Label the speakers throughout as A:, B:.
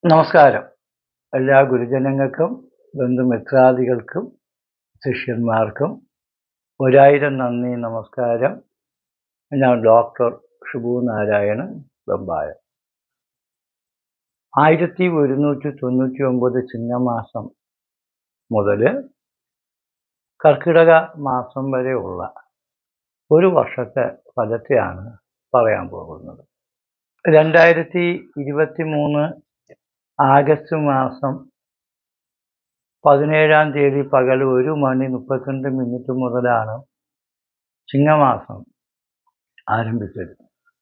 A: നമസ്കാരം എല്ലാ ഗുരുജനങ്ങൾക്കും ബന്ധുമിത്രാദികൾക്കും ശിഷ്യന്മാർക്കും ഒരായിരം നന്ദി നമസ്കാരം ഞാൻ ഡോക്ടർ ഷിബു നാരായണൻ വെമ്പായം ആയിരത്തി ഒരുന്നൂറ്റി തൊണ്ണൂറ്റി ഒമ്പത് ചിങ്ങമാസം മുതൽ കർക്കിടക മാസം വരെയുള്ള ഒരു വർഷത്തെ ഫലത്തെയാണ് പറയാൻ പോകുന്നത് രണ്ടായിരത്തി ഇരുപത്തി മൂന്ന് ആഗസ്റ്റ് മാസം പതിനേഴാം തീയതി പകൽ ഒരു മണി മുപ്പത്തിരണ്ട് മിനിറ്റ് മുതലാണ് ചിങ്ങമാസം ആരംഭിച്ചത്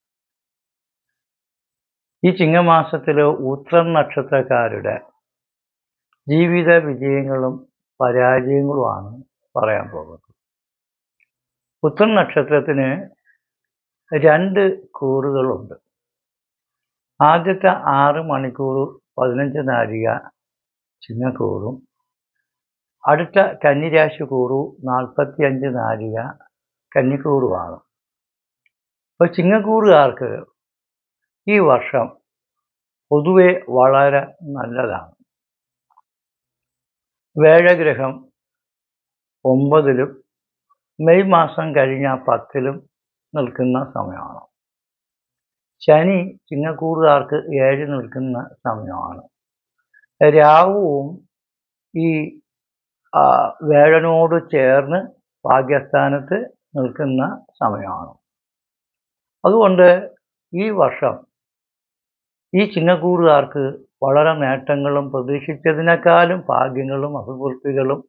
A: ഈ ചിങ്ങമാസത്തിൽ ഉത്രം നക്ഷത്രക്കാരുടെ ജീവിത വിജയങ്ങളും പരാജയങ്ങളുമാണ് പറയാൻ പോകുന്നത് ഉത്രം നക്ഷത്രത്തിന് രണ്ട് കൂറുകളുണ്ട് ആദ്യത്തെ ആറ് മണിക്കൂർ പതിനഞ്ച് നാഴിക ചിങ്ങക്കൂറും അടുത്ത കന്നിരാശി കൂറു നാൽപ്പത്തി അഞ്ച് നാഴിക കന്നിക്കൂറുമാണ് അപ്പോൾ ചിങ്ങക്കൂറുകാർക്ക് ഈ വർഷം പൊതുവെ വളരെ നല്ലതാണ് വേഴഗ്രഹം ഒമ്പതിലും മെയ് മാസം കഴിഞ്ഞ പത്തിലും നിൽക്കുന്ന സമയമാണ് ശനി ചിങ്ങക്കൂറുകാർക്ക് ഏഴ് നിൽക്കുന്ന സമയമാണ് രാവുവും ഈ ആ, വേഴനോട് ചേർന്ന് ഭാഗ്യസ്ഥാനത്ത് നിൽക്കുന്ന സമയമാണ് അതുകൊണ്ട് ഈ വർഷം ഈ ചിങ്ങക്കൂറുകാർക്ക് വളരെ നേട്ടങ്ങളും പ്രതീക്ഷിച്ചതിനേക്കാളും ഭാഗ്യങ്ങളും അഭിവൃദ്ധികളും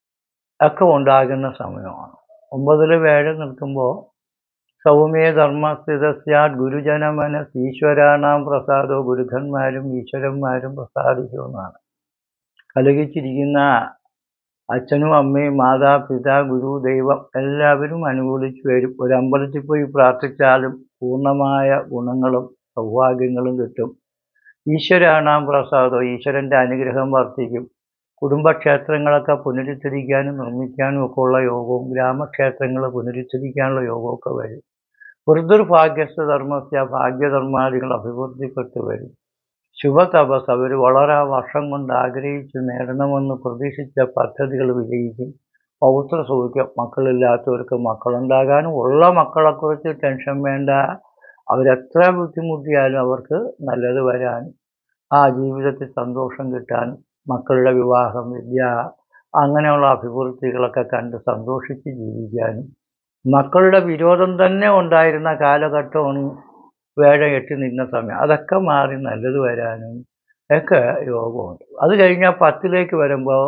A: ഒക്കെ ഉണ്ടാകുന്ന സമയമാണ് ഒമ്പതിൽ വേഴ നിൽക്കുമ്പോൾ സൗമ്യ ധർമ്മസ്ഥിതസ്യാത് ഗുരുജനമനസ് ഈശ്വരാണാം പ്രസാദോ ഗുരുഖന്മാരും ഈശ്വരന്മാരും പ്രസാദിക്കുമെന്നാണ് കലകിച്ചിരിക്കുന്ന അച്ഛനും അമ്മയും മാതാപിതാ ഗുരു ദൈവം എല്ലാവരും അനുകൂലിച്ചു വരും ഒരു അമ്പലത്തിൽ പോയി പ്രാർത്ഥിച്ചാലും പൂർണ്ണമായ ഗുണങ്ങളും സൗഭാഗ്യങ്ങളും കിട്ടും ഈശ്വരാണാം പ്രസാദോ ഈശ്വരൻ്റെ അനുഗ്രഹം വർദ്ധിക്കും കുടുംബക്ഷേത്രങ്ങളൊക്കെ പുനരുദ്ധരിക്കാനും നിർമ്മിക്കാനും ഒക്കെ ഉള്ള യോഗവും ഗ്രാമക്ഷേത്രങ്ങൾ പുനരുദ്ധരിക്കാനുള്ള യോഗമൊക്കെ വരും വൃദ്ധുർഭാഗ്യസ്ഥ ധർമ്മസ്യ ഭാഗ്യധർമാദികൾ അഭിവൃദ്ധിപ്പെട്ടു വരും ശുഭതപസ് അവർ വളരെ വർഷം കൊണ്ട് ആഗ്രഹിച്ച് നേടണമെന്ന് പ്രതീക്ഷിച്ച പദ്ധതികൾ വിജയിക്കും പൗത്ര സൗഖ്യം മക്കളില്ലാത്തവർക്ക് മക്കളുണ്ടാകാനും ഉള്ള മക്കളെക്കുറിച്ച് ടെൻഷൻ വേണ്ട അവരെത്ര ബുദ്ധിമുട്ടിയാലും അവർക്ക് നല്ലത് വരാനും ആ ജീവിതത്തിൽ സന്തോഷം കിട്ടാനും മക്കളുടെ വിവാഹം വിദ്യ അങ്ങനെയുള്ള അഭിവൃദ്ധികളൊക്കെ കണ്ട് സന്തോഷിച്ച് ജീവിക്കാനും മക്കളുടെ വിരോധം തന്നെ ഉണ്ടായിരുന്ന കാലഘട്ടമാണ് വേഴ എട്ടി നിന്ന സമയം അതൊക്കെ മാറി നല്ലത് വരാനും ഒക്കെ യോഗമുണ്ട് അത് കഴിഞ്ഞാൽ പത്തിലേക്ക് വരുമ്പോൾ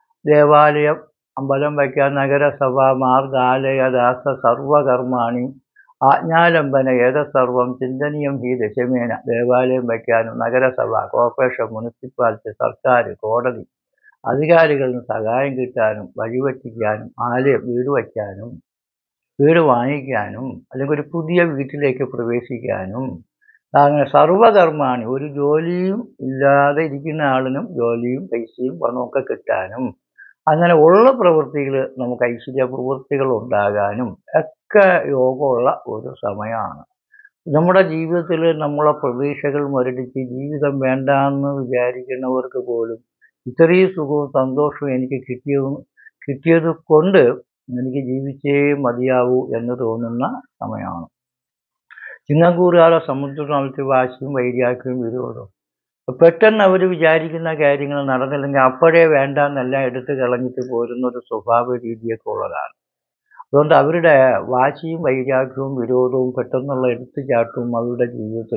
A: ദേവാലയം അമ്പലം വയ്ക്കാൻ നഗരസഭ മാർഗാലയ ദാസ സർവകർമാണി ആജ്ഞാലംബന ഏതസർവം ചിന്തനീയം ഹി ദശമേന ദേവാലയം വയ്ക്കാനും നഗരസഭ കോർപ്പറേഷൻ മുനിസിപ്പാലിറ്റി സർക്കാർ കോടതി അധികാരികളിൽ നിന്ന് സഹായം കിട്ടാനും വഴിവെട്ടിക്കാനും ആലയം വീട് വയ്ക്കാനും വീട് വാങ്ങിക്കാനും അല്ലെങ്കിൽ ഒരു പുതിയ വീട്ടിലേക്ക് പ്രവേശിക്കാനും അങ്ങനെ സർവകർമാണി ഒരു ജോലിയും ഇല്ലാതെ ഇരിക്കുന്ന ആളിനും ജോലിയും പൈസയും പണമൊക്കെ കിട്ടാനും അങ്ങനെ ഉള്ള പ്രവൃത്തികൾ നമുക്ക് ഐശ്വര്യ പ്രവൃത്തികൾ ഉണ്ടാകാനും ഒക്കെ യോഗമുള്ള ഒരു സമയമാണ് നമ്മുടെ ജീവിതത്തിൽ നമ്മളെ പ്രതീക്ഷകൾ മുരടിച്ച് ജീവിതം വേണ്ടാന്ന് വിചാരിക്കുന്നവർക്ക് പോലും ഇത്രയും സുഖവും സന്തോഷവും എനിക്ക് കിട്ടിയത് കിട്ടിയത് കൊണ്ട് എനിക്ക് ജീവിച്ചേ മതിയാവൂ എന്ന് തോന്നുന്ന സമയമാണ് ചിങ്ങക്കൂറുകാരെ സംബന്ധിച്ചിടത്തോളം വാശിയും വൈരാഗ്യവും വിരോധവും പെട്ടെന്ന് അവർ വിചാരിക്കുന്ന കാര്യങ്ങൾ നടന്നില്ലെങ്കിൽ അപ്പോഴേ വേണ്ട എന്നെല്ലാം എടുത്ത് കളഞ്ഞിട്ട് പോരുന്ന ഒരു സ്വഭാവ രീതിയൊക്കെ ഉള്ളതാണ് അതുകൊണ്ട് അവരുടെ വാശിയും വൈരാഗ്യവും വിരോധവും പെട്ടെന്നുള്ള എടുത്തുചാട്ടവും അവരുടെ ജീവിതത്തിൽ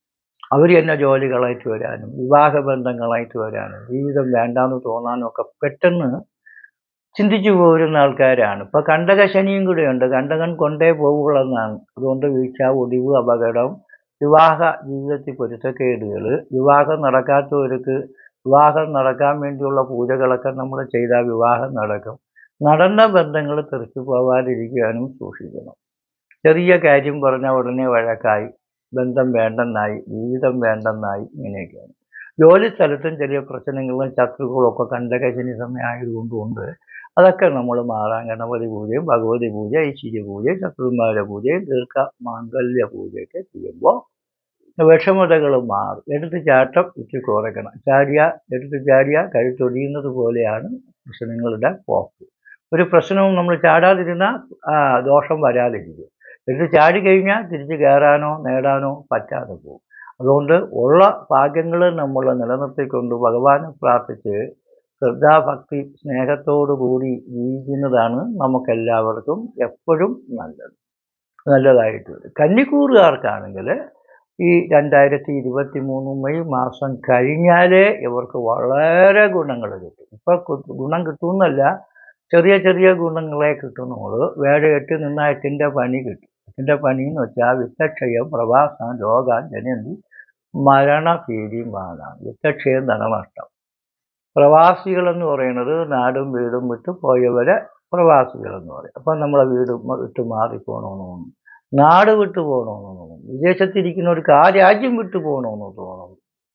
A: അവർ തന്നെ ജോലികളായിട്ട് വരാനും വിവാഹബന്ധങ്ങളായിട്ട് വരാനും ജീവിതം വേണ്ടാന്ന് തോന്നാനും ഒക്കെ പെട്ടെന്ന് ചിന്തിച്ചു പോരുന്ന ആൾക്കാരാണ് ഇപ്പൊ കണ്ടക ശനിയും കൂടെയുണ്ട് കണ്ടകൻ കൊണ്ടേ പോകുള്ളെന്നാണ് അതുകൊണ്ട് വീഴ്ച ഒടിവ് അപകടം വിവാഹ ജീവിതത്തിൽ പൊരുത്തക്കേടുകൾ വിവാഹം നടക്കാത്തവർക്ക് വിവാഹം നടക്കാൻ വേണ്ടിയുള്ള പൂജകളൊക്കെ നമ്മൾ ചെയ്താൽ വിവാഹം നടക്കും നടന്ന ബന്ധങ്ങൾ തെറിച്ചു പോകാതിരിക്കാനും സൂക്ഷിക്കണം ചെറിയ കാര്യം പറഞ്ഞ ഉടനെ വഴക്കായി ബന്ധം വേണ്ടെന്നായി ജീവിതം വേണ്ടെന്നായി ഇങ്ങനെയൊക്കെയാണ് ജോലി സ്ഥലത്തും ചെറിയ പ്രശ്നങ്ങളും ശത്രുക്കളും ഒക്കെ കണ്ടകശനി സമയമായതുകൊണ്ടുണ്ട് അതൊക്കെ നമ്മൾ മാറാൻ ഗണപതി പൂജയും ഭഗവതി പൂജ ഐശ്വര്യ പൂജയും ശത്രുന്മാരുടെ പൂജയും ദീർഘ മാംഗല്യ പൂജയൊക്കെ ചെയ്യുമ്പോൾ വിഷമതകൾ മാറും എടുത്ത് ചാട്ടം ഇട്ട് കുറയ്ക്കണം ചാടിയ എടുത്ത് ചാടിയ കഴുത്തൊടിയുന്നത് പോലെയാണ് പ്രശ്നങ്ങളുടെ പോക്ക് ഒരു പ്രശ്നവും നമ്മൾ ചാടാതിരുന്നാൽ ദോഷം വരാതിരിക്കും എടുത്ത് ചാടി കഴിഞ്ഞാൽ തിരിച്ച് കയറാനോ നേടാനോ പറ്റാതെ പോകും അതുകൊണ്ട് ഉള്ള ഭാഗ്യങ്ങൾ നമ്മൾ നിലനിർത്തിക്കൊണ്ട് ഭഗവാനെ പ്രാർത്ഥിച്ച് ശ്രദ്ധാഭക്തി സ്നേഹത്തോടു കൂടി ജീവിക്കുന്നതാണ് നമുക്കെല്ലാവർക്കും എപ്പോഴും നല്ലത് നല്ലതായിട്ട് വരും കന്നിക്കൂറുകാർക്കാണെങ്കിൽ ഈ രണ്ടായിരത്തി ഇരുപത്തി മൂന്ന് മെയ് മാസം കഴിഞ്ഞാലേ ഇവർക്ക് വളരെ ഗുണങ്ങൾ കിട്ടും ഇപ്പം ഗുണം കിട്ടുമെന്നല്ല ചെറിയ ചെറിയ ഗുണങ്ങളെ കിട്ടുന്നുള്ളൂ വേറെ എട്ട് നിന്നാൽ എട്ടിൻ്റെ പണി കിട്ടും എട്ടിൻ്റെ പണി എന്ന് വെച്ചാൽ വിത്തക്ഷയം പ്രവാസം രോഗം ജനന്തി മരണഭീതിയും വാങ്ങാം വിത്തക്ഷയം ധനനഷ്ടം പ്രവാസികളെന്ന് പറയുന്നത് നാടും വീടും വിട്ട് പോയവരെ പ്രവാസികളെന്ന് പറയും അപ്പം നമ്മളെ വീട് വിട്ട് മാറിപ്പോകണമെന്ന് തോന്നും നാട് വിട്ടു പോകണമെന്ന് തോന്നും വിദേശത്തിരിക്കുന്നവർക്ക് ആ രാജ്യം വിട്ടു പോകണമെന്ന് തോന്നും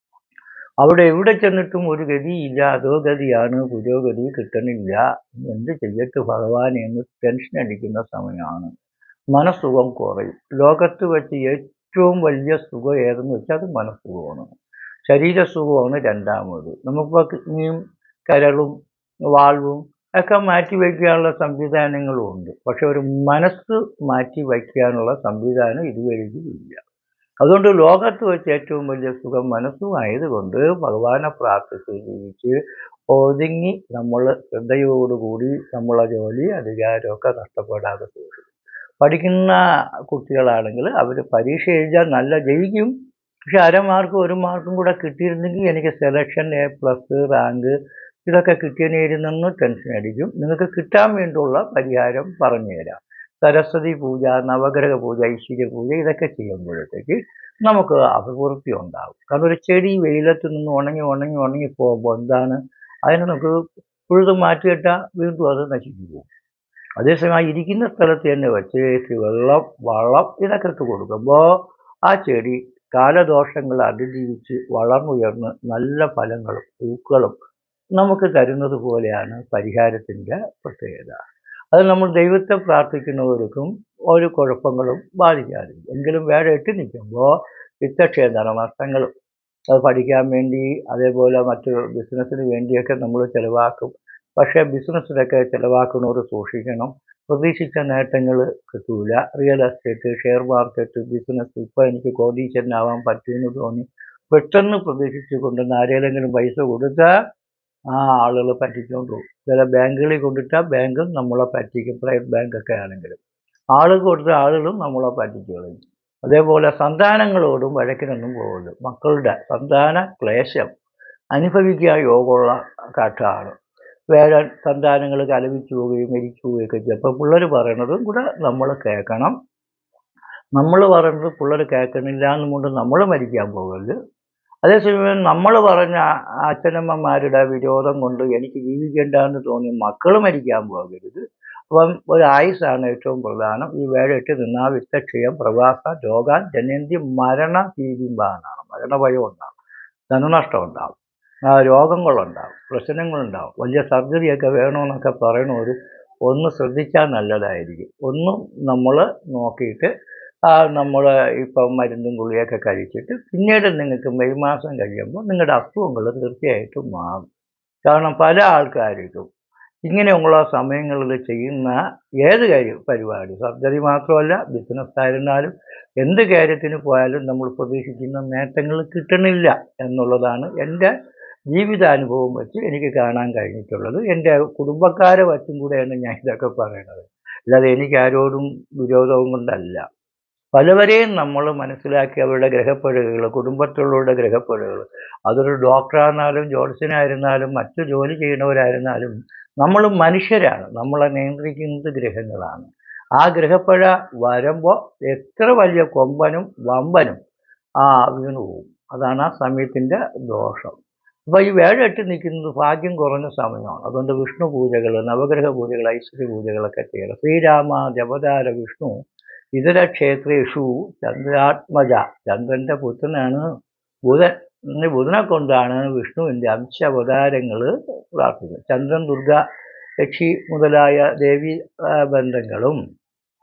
A: അവിടെ എവിടെ ചെന്നിട്ടും ഒരു ഗതിയില്ല അതോ ഗതിയാണ് പുരോഗതി കിട്ടണില്ല എന്ത് ചെയ്യട്ട് ഭഗവാൻ എന്ന് ടെൻഷൻ അടിക്കുന്ന സമയമാണ് മനസ്സുഖം കുറയും ലോകത്ത് വെച്ച് ഏറ്റവും വലിയ സുഖം ഏതെന്ന് വെച്ചാൽ അത് മനസ്സുഖമാണ് ശരീരസുഖമാണ് രണ്ടാമത് നമുക്കിപ്പോൾ കിഡ്നിയും കരളും വാൾവും ഒക്കെ മാറ്റി വയ്ക്കാനുള്ള സംവിധാനങ്ങളും ഉണ്ട് പക്ഷെ ഒരു മനസ്സ് മാറ്റി വയ്ക്കാനുള്ള സംവിധാനം ഇതുവരെയും ഇല്ല അതുകൊണ്ട് ലോകത്ത് വെച്ച് ഏറ്റവും വലിയ സുഖം മനസ്സും ആയതുകൊണ്ട് ഭഗവാനെ പ്രാർത്ഥിച്ച് ജീവിച്ച് ഒതുങ്ങി നമ്മൾ ശ്രദ്ധയോടുകൂടി നമ്മളെ ജോലി അധികാരമൊക്കെ നഷ്ടപ്പെടാതെ സൂക്ഷിക്കും പഠിക്കുന്ന കുട്ടികളാണെങ്കിൽ അവർ പരീക്ഷ എഴുതാൻ നല്ല ജയിക്കും പക്ഷെ അരമാർക്കും ഒരു മാർക്കും കൂടെ കിട്ടിയിരുന്നെങ്കിൽ എനിക്ക് സെലക്ഷൻ എ പ്ലസ് റാങ്ക് ഇതൊക്കെ കിട്ടിയതിനിരുന്നെന്ന് ടെൻഷൻ അടിക്കും നിങ്ങൾക്ക് കിട്ടാൻ വേണ്ടിയുള്ള പരിഹാരം പറഞ്ഞു തരാം സരസ്വതി പൂജ നവഗ്രഹ പൂജ ഐശ്വര്യ പൂജ ഇതൊക്കെ ചെയ്യുമ്പോഴത്തേക്ക് നമുക്ക് അഭിവൃദ്ധി ഉണ്ടാകും കാരണം ഒരു ചെടി വെയിലത്ത് നിന്ന് ഉണങ്ങി ഉണങ്ങി ഉണങ്ങി പോകുമ്പോൾ എന്താണ് അതിനെ നമുക്ക് പുഴുത് മാറ്റിയിട്ടാൽ വീണ്ടും അത് നശിച്ചു പോകും അതേസമയം ആ ഇരിക്കുന്ന സ്ഥലത്ത് തന്നെ വെച്ച് വെള്ളം വളം ഇതൊക്കെ ഇട്ട് കൊടുക്കുമ്പോൾ ആ ചെടി കാലദോഷങ്ങൾ അതിജീവിച്ച് വളർന്നുയർന്ന് നല്ല ഫലങ്ങളും പൂക്കളും നമുക്ക് തരുന്നത് പോലെയാണ് പരിഹാരത്തിൻ്റെ പ്രത്യേകത അത് നമ്മൾ ദൈവത്തെ പ്രാർത്ഥിക്കുന്നവർക്കും ഒരു കുഴപ്പങ്ങളും ബാധിക്കാറില്ല എങ്കിലും വേറെ എട്ടി നിൽക്കുമ്പോൾ വിത്തക്ഷേത്ര നഷ്ടങ്ങളും അത് പഠിക്കാൻ വേണ്ടി അതേപോലെ മറ്റ് ബിസിനസ്സിന് വേണ്ടിയൊക്കെ നമ്മൾ ചിലവാക്കും പക്ഷേ ബിസിനസ്സിലൊക്കെ ചിലവാക്കുന്നവർ സൂക്ഷിക്കണം പ്രതീക്ഷിച്ച നേട്ടങ്ങൾ കിട്ടൂല real estate share market business ഇപ്പോൾ എനിക്ക് കോടീശ്വരനാവാൻ പറ്റുമെന്ന് തോന്നി പെട്ടെന്ന് പ്രതീക്ഷിച്ച് കൊണ്ടുവന്ന് ആരെങ്കിലും പൈസ കൊടുത്താൽ ആ ആളുകൾ പറ്റിക്കൊണ്ട് പോകും ചില ബാങ്കുകളിൽ കൊണ്ടിട്ടാൽ ബാങ്കും നമ്മളെ പറ്റിക്കും പ്രൈവറ്റ് ബാങ്കൊക്കെ ആണെങ്കിലും ആൾ കൊടുത്ത ആളുകളും നമ്മളെ പറ്റിച്ചു കളയും അതേപോലെ സന്താനങ്ങളോടും വഴക്കിനൊന്നും പോകരുത് മക്കളുടെ സന്താന ക്ലേശം അനുഭവിക്കാൻ യോഗമുള്ള കാട്ടാണ് വേറെ സന്താനങ്ങൾ കലപിച്ചു പോവുകയും മരിച്ചു പോവുകയൊക്കെ ചെയ്യും അപ്പോൾ പിള്ളേർ പറയണതും കൂടെ നമ്മൾ കേൾക്കണം നമ്മൾ പറയുന്നത് പിള്ളേർ കേൾക്കണില്ല എന്നുകൊണ്ട് നമ്മൾ മരിക്കാൻ പോകരുത് അതേസമയം നമ്മൾ പറഞ്ഞ അച്ഛനമ്മമാരുടെ വിരോധം കൊണ്ട് എനിക്ക് ജീവിക്കേണ്ടെന്ന് തോന്നി മക്കൾ മരിക്കാൻ പോകരുത് അപ്പം ഒരു ആയുസാണ് ഏറ്റവും പ്രധാനം ഈ വേഴയിട്ട് നിന്നാ വിത്തക്ഷയം പ്രവാസ രോഗാൻ ജനന്തി മരണ ഭീതിമ്പാനാണ് മരണഭയം ഉണ്ടാവും ധനനഷ്ടം ഉണ്ടാവും ആ രോഗങ്ങളുണ്ടാവും പ്രശ്നങ്ങളുണ്ടാവും വലിയ സർജറിയൊക്കെ വേണമെന്നൊക്കെ പറയണവർ ഒന്ന് ശ്രദ്ധിച്ചാൽ നല്ലതായിരിക്കും ഒന്നും നമ്മൾ നോക്കിയിട്ട് നമ്മൾ ഇപ്പം മരുന്നും ഗുളിയൊക്കെ കഴിച്ചിട്ട് പിന്നീട് നിങ്ങൾക്ക് മെയ് മാസം കഴിയുമ്പോൾ നിങ്ങളുടെ അസുഖങ്ങൾ തീർച്ചയായിട്ടും മാറും കാരണം പല ആൾക്കാർക്കും ഇങ്ങനെയുള്ള സമയങ്ങളിൽ ചെയ്യുന്ന ഏത് കാര്യം പരിപാടി സർജറി മാത്രമല്ല ബിസിനസ് ആയിരുന്നാലും എന്ത് കാര്യത്തിന് പോയാലും നമ്മൾ പ്രതീക്ഷിക്കുന്ന നേട്ടങ്ങൾ കിട്ടണില്ല എന്നുള്ളതാണ് എൻ്റെ ജീവിതാനുഭവം വെച്ച് എനിക്ക് കാണാൻ കഴിഞ്ഞിട്ടുള്ളത് എൻ്റെ കുടുംബക്കാരെ വച്ചും കൂടെയാണ് ഞാൻ ഇതൊക്കെ പറയണത് അല്ലാതെ എനിക്ക് ആരോടും വിരോധവും കൊണ്ടല്ല പലവരെയും നമ്മൾ മനസ്സിലാക്കി അവരുടെ ഗ്രഹപ്പഴുകൾ കുടുംബത്തിലുള്ളവരുടെ ഗ്രഹപ്പഴുകൾ അതൊരു ഡോക്ടറായിരുന്നാലും ജോത്സ്യനായിരുന്നാലും മറ്റു ജോലി ചെയ്യുന്നവരായിരുന്നാലും നമ്മൾ മനുഷ്യരാണ് നമ്മളെ നിയന്ത്രിക്കുന്നത് ഗ്രഹങ്ങളാണ് ആ ഗ്രഹപ്പഴ വരുമ്പോൾ എത്ര വലിയ കൊമ്പനും വമ്പനും ആ വീണു പോകും അതാണ് ആ സമയത്തിൻ്റെ ദോഷം അപ്പോൾ ഈ വേഴെട്ട് നിൽക്കുന്നത് ഭാഗ്യം കുറഞ്ഞ സമയമാണ് അതുകൊണ്ട് വിഷ്ണു പൂജകൾ നവഗ്രഹ പൂജകൾ ഐശ്വര്യ പൂജകളൊക്കെ ചെയ്യണം ശ്രീരാമ ജപതാര വിഷ്ണു ഇതര ക്ഷേത്രേഷു ചന്ദ്രാത്മജ ചന്ദ്രന്റെ പുത്രനാണ് ബുധൻ ഈ ബുധനെ കൊണ്ടാണ് വിഷ്ണുവിൻ്റെ അംശാവതാരങ്ങൾ പ്രാർത്ഥിക്കുന്നത് ചന്ദ്രൻ ദുർഗ ലക്ഷി മുതലായ ദേവി ബന്ധങ്ങളും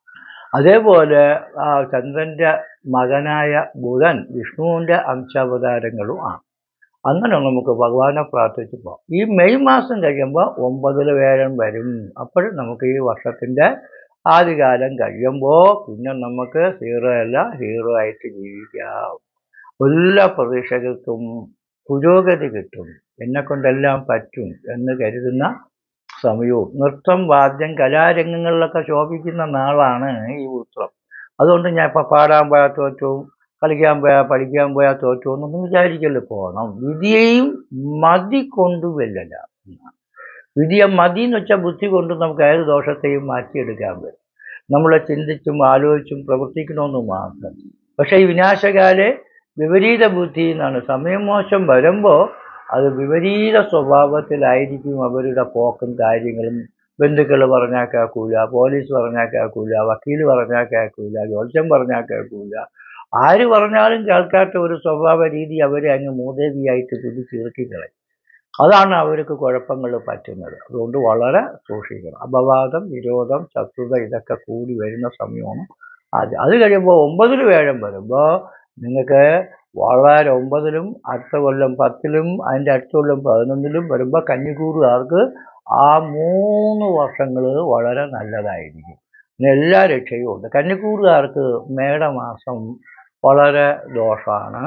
A: അതേപോലെ ആ ചന്ദ്രൻ്റെ മകനായ ബുധൻ വിഷ്ണുവിൻ്റെ അംശാവതാരങ്ങളും ആണ് അങ്ങനെ നമുക്ക് ഭഗവാനെ പ്രാർത്ഥിച്ച് പോകാം ഈ മെയ് മാസം കഴിയുമ്പോൾ ഒമ്പതിൽ വേഴം വരും അപ്പോഴും നമുക്ക് ഈ വർഷത്തിൻ്റെ ആദ്യകാലം കഴിയുമ്പോൾ പിന്നെ നമുക്ക് ഹീറോ അല്ല ഹീറോ ആയിട്ട് ജീവിക്കാം എല്ലാ പ്രതീക്ഷകൾക്കും പുരോഗതി കിട്ടും എന്നെ കൊണ്ടെല്ലാം പറ്റും എന്ന് കരുതുന്ന സമയവും നൃത്തം വാദ്യം കലാരംഗങ്ങളിലൊക്കെ ശോഭിക്കുന്ന നാളാണ് ഈ ഉത്സവം അതുകൊണ്ട് ഞാൻ ഇപ്പം പാടാൻ പോയാൽ തോറ്റവും കളിക്കാൻ പോയാൽ പഠിക്കാൻ പോയാൽ തോറ്റവും എന്നൊന്നും വിചാരിക്കല് പോകണം വിധിയെയും മതി കൊണ്ട് വെല്ലല വിധിയെ മതി എന്ന് വെച്ചാൽ ബുദ്ധി കൊണ്ട് നമുക്ക് ഏത് ദോഷത്തെയും മാറ്റിയെടുക്കാൻ പറ്റും നമ്മൾ ചിന്തിച്ചും ആലോചിച്ചും പ്രവർത്തിക്കണമെന്ന് മാത്രം പക്ഷേ ഈ വിനാശകാലെ വിപരീത ബുദ്ധി എന്നാണ് സമയം മോശം വരുമ്പോൾ അത് വിപരീത സ്വഭാവത്തിലായിരിക്കും അവരുടെ പോക്കും കാര്യങ്ങളും ബന്ധുക്കൾ പറഞ്ഞാൽ കേൾക്കൂല പോലീസ് പറഞ്ഞാൽ കേൾക്കൂല വക്കീൽ പറഞ്ഞാൽ കേൾക്കൂല ജോത്സ്യം പറഞ്ഞാൽ കേൾക്കൂല ആര് പറഞ്ഞാലും കേൾക്കാത്ത ഒരു സ്വഭാവ രീതി അവരെ അങ്ങ് മൂദേവിയായിട്ട് പിടിച്ചിറക്കി കളയും അതാണ് അവർക്ക് കുഴപ്പങ്ങൾ പറ്റുന്നത് അതുകൊണ്ട് വളരെ സൂക്ഷിക്കണം അപവാദം വിരോധം ശത്രുത ഇതൊക്കെ കൂടി വരുന്ന സമയമാണ് അത് അത് കഴിയുമ്പോൾ ഒമ്പതിൽ വേഴം വരുമ്പോൾ നിങ്ങൾക്ക് വളരെ ഒമ്പതിലും അടുത്ത കൊല്ലം പത്തിലും അതിൻ്റെ അടുത്ത കൊല്ലം പതിനൊന്നിലും വരുമ്പോൾ കന്നിക്കൂറുകാർക്ക് ആ മൂന്ന് വർഷങ്ങൾ വളരെ നല്ലതായിരിക്കും പിന്നെ എല്ലാ രക്ഷയും ഉണ്ട് കന്നിക്കൂറുകാർക്ക് മേടമാസം വളരെ ദോഷമാണ്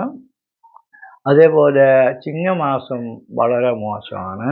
A: അതേപോലെ ചിങ്ങമാസം വളരെ മോശമാണ്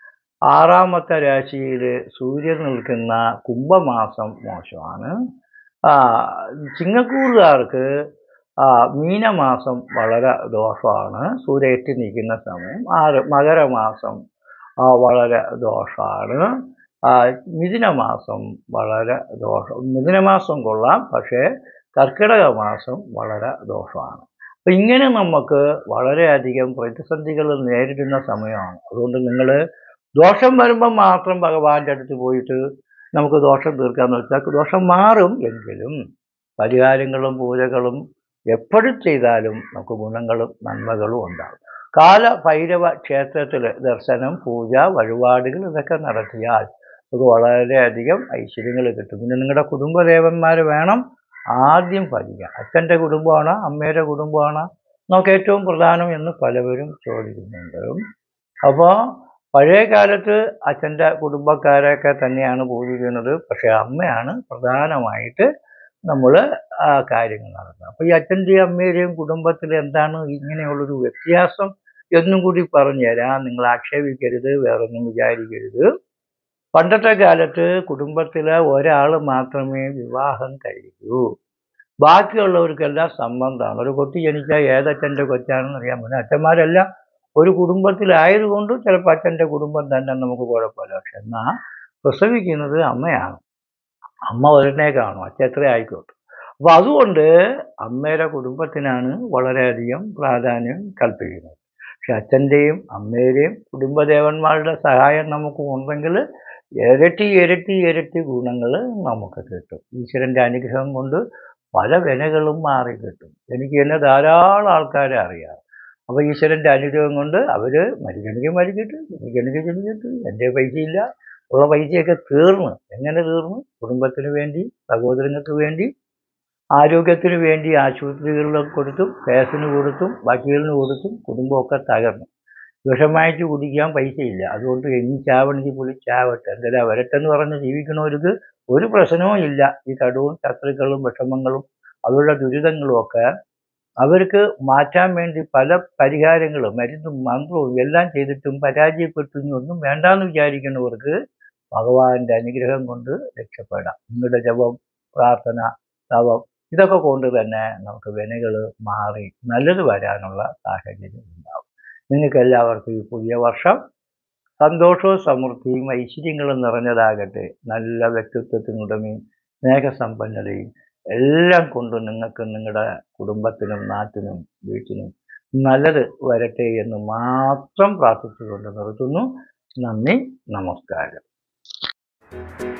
A: ആറാമത്തെ രാശിയിൽ സൂര്യൻ നിൽക്കുന്ന കുംഭമാസം മോശമാണ് ആ, ചിങ്ങക്കൂറുകാർക്ക് ആ, മീനമാസം വളരെ ദോഷമാണ് സൂര്യ എത്തി നിൽക്കുന്ന സമയം ആറ് മകരമാസം ആ, വളരെ ദോഷമാണ് ആ, മിഥുനമാസം വളരെ ദോഷം മിഥുനമാസം കൊള്ളാം പക്ഷേ കർക്കിടക മാസം വളരെ ദോഷമാണ് അപ്പം ഇങ്ങനെ നമുക്ക് വളരെയധികം പ്രതിസന്ധികൾ നേരിടുന്ന സമയമാണ് അതുകൊണ്ട് നിങ്ങൾ ദോഷം വരുമ്പോൾ മാത്രം ഭഗവാന്റെ അടുത്ത് പോയിട്ട് നമുക്ക് ദോഷം തീർക്കാന്ന് വെച്ചാൽ ദോഷം മാറും എങ്കിലും പരിഹാരങ്ങളും പൂജകളും എപ്പോഴും ചെയ്താലും നമുക്ക് ഗുണങ്ങളും നന്മകളും ഉണ്ടാകും കാല ഭൈരവ ക്ഷേത്രത്തിൽ ദർശനം പൂജ വഴിപാടുകൾ ഇതൊക്കെ നടത്തിയാൽ നമുക്ക് വളരെയധികം ഐശ്വര്യങ്ങൾ കിട്ടും പിന്നെ നിങ്ങളുടെ കുടുംബദേവന്മാർ വേണം ആദ്യം ഭജിക്കാൻ അച്ഛൻ്റെ കുടുംബമാണോ അമ്മയുടെ കുടുംബമാണോ നമുക്ക് ഏറ്റവും പ്രധാനം എന്ന് പലവരും ചോദിക്കുന്നുണ്ട് അപ്പോൾ പഴയ കാലത്ത് അച്ഛൻ്റെ കുടുംബക്കാരെയൊക്കെ തന്നെയാണ് പൂജിക്കുന്നത് പക്ഷേ അമ്മയാണ് പ്രധാനമായിട്ട് നമ്മൾ ആ കാര്യങ്ങൾ നടത്തുന്നത് അപ്പോൾ ഈ അച്ഛൻ്റെയും അമ്മയുടെയും കുടുംബത്തിൽ എന്താണ് ഇങ്ങനെയുള്ളൊരു വ്യത്യാസം എന്നും കൂടി പറഞ്ഞു തരാം നിങ്ങൾ ആക്ഷേപിക്കരുത് വേറൊന്നും വിചാരിക്കരുത് പണ്ടത്തെ കാലത്ത് കുടുംബത്തിലെ ഒരാൾ മാത്രമേ വിവാഹം കഴിക്കൂ ബാക്കിയുള്ളവർക്കെല്ലാം സംബന്ധമാണ് ഒരു കൊത്തി ജനിച്ചാൽ ഏതച്ഛൻ്റെ കൊച്ചാണെന്ന് അറിയാൻ പറ്റും അച്ഛന്മാരെല്ലാം ഒരു കുടുംബത്തിലായതുകൊണ്ട് ചിലപ്പോൾ അച്ഛൻ്റെ കുടുംബം തന്നെ നമുക്ക് കുഴപ്പമില്ല പക്ഷെ എന്നാൽ പ്രസവിക്കുന്നത് അമ്മയാണ് അമ്മ ഒരെണ്ണേ കാണും അച്ഛൻ എത്ര ആയിക്കോട്ടെ അപ്പോൾ അതുകൊണ്ട് അമ്മയുടെ കുടുംബത്തിനാണ് വളരെയധികം പ്രാധാന്യം കൽപ്പിക്കുന്നത് പക്ഷെ അച്ഛൻ്റെയും അമ്മയുടെയും കുടുംബദേവന്മാരുടെ സഹായം നമുക്ക് ഉണ്ടെങ്കിൽ ഇരട്ടി ഇരട്ടി ഇരട്ടി ഗുണങ്ങൾ നമുക്ക് കിട്ടും ഈശ്വരൻ്റെ അനുഗ്രഹം കൊണ്ട് പല വിനകളും മാറി കിട്ടും എനിക്ക് തന്നെ ധാരാളം ആൾക്കാരെ അറിയാം അപ്പോൾ ഈശ്വരൻ്റെ അനുഗ്രഹം കൊണ്ട് അവർ മരിക്കണമെങ്കിൽ മരിക്കട്ടെ ജനിക്കണമെങ്കിൽ ജനിക്കട്ടെ എൻ്റെ പൈസയില്ല ഉള്ള പൈസയൊക്കെ തീർന്നു എങ്ങനെ തീർന്നു കുടുംബത്തിന് വേണ്ടി സഹോദരങ്ങൾക്ക് വേണ്ടി ആരോഗ്യത്തിന് വേണ്ടി ആശുപത്രികളിലൊക്കെ കൊടുത്തും കേസിന് കൊടുത്തും വക്കീലിന് കൊടുത്തും കുടുംബമൊക്കെ തകർന്നു വിഷമായിട്ട് കുടിക്കാൻ പൈസയില്ല അതുകൊണ്ട് ഇനി ചാവണമെങ്കിൽ പുള്ളി ചാവട്ടെ എന്തെല്ലാം വരട്ടെന്ന് പറഞ്ഞ് ജീവിക്കണവർക്ക് ഒരു പ്രശ്നവും ഇല്ല ഈ കടവും ശത്രുക്കളും വിഷമങ്ങളും അവരുടെ ദുരിതങ്ങളും ഒക്കെ അവർക്ക് മാറ്റാൻ വേണ്ടി പല പരിഹാരങ്ങളും മരുന്നും മന്ത്രവും എല്ലാം ചെയ്തിട്ടും പരാജയപ്പെട്ടു ഇനി ഒന്നും വേണ്ടാന്ന് വിചാരിക്കുന്നവർക്ക് ഭഗവാന്റെ അനുഗ്രഹം കൊണ്ട് രക്ഷപ്പെടാം നിങ്ങളുടെ ജപം പ്രാർത്ഥന തവം ഇതൊക്കെ കൊണ്ട് തന്നെ നമുക്ക് വിനകൾ മാറി നല്ലത് വരാനുള്ള സാഹചര്യം ഉണ്ടാവും നിങ്ങൾക്ക് എല്ലാവർക്കും ഈ പുതിയ വർഷം സന്തോഷവും സമൃദ്ധിയും ഐശ്വര്യങ്ങളും നിറഞ്ഞതാകട്ടെ നല്ല വ്യക്തിത്വത്തിനുടമയും സ്നേഹസമ്പന്നതയും എല്ലാം കൊണ്ട് നിങ്ങൾക്ക് നിങ്ങളുടെ കുടുംബത്തിനും നാട്ടിനും വീട്ടിനും നല്ലത് വരട്ടെ എന്ന് മാത്രം പ്രാർത്ഥിച്ചുകൊണ്ട് നിർത്തുന്നു നന്ദി നമസ്കാരം